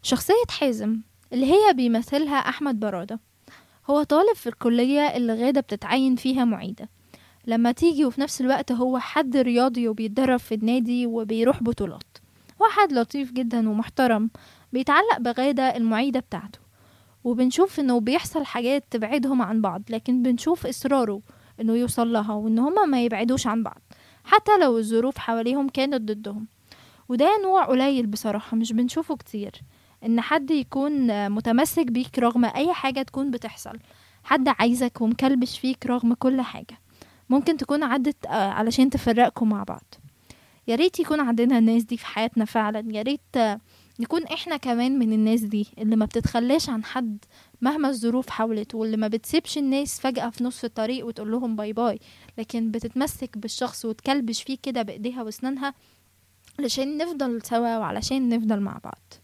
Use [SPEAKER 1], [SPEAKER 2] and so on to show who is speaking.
[SPEAKER 1] شخصية حازم اللي هي بيمثلها أحمد برادة هو طالب في الكلية اللي غادة بتتعين فيها معيدة لما تيجي وفي نفس الوقت هو حد رياضي وبيتدرب في النادي وبيروح بطولات هو حد لطيف جدا ومحترم بيتعلق بغادة المعيدة بتاعته وبنشوف انه بيحصل حاجات تبعدهم عن بعض لكن بنشوف اصراره انه يوصل لها وان هما ما يبعدوش عن بعض حتى لو الظروف حواليهم كانت ضدهم وده نوع قليل بصراحة مش بنشوفه كتير ان حد يكون متمسك بيك رغم اي حاجة تكون بتحصل حد عايزك ومكلبش فيك رغم كل حاجة ممكن تكون عدت آه، علشان تفرقكم مع بعض يا ريت يكون عندنا الناس دي في حياتنا فعلا يا ريت آه، نكون احنا كمان من الناس دي اللي ما بتتخلاش عن حد مهما الظروف حاولت واللي ما بتسيبش الناس فجأة في نص الطريق وتقول لهم باي باي لكن بتتمسك بالشخص وتكلبش فيه كده بإيديها واسنانها علشان نفضل سوا وعلشان نفضل مع بعض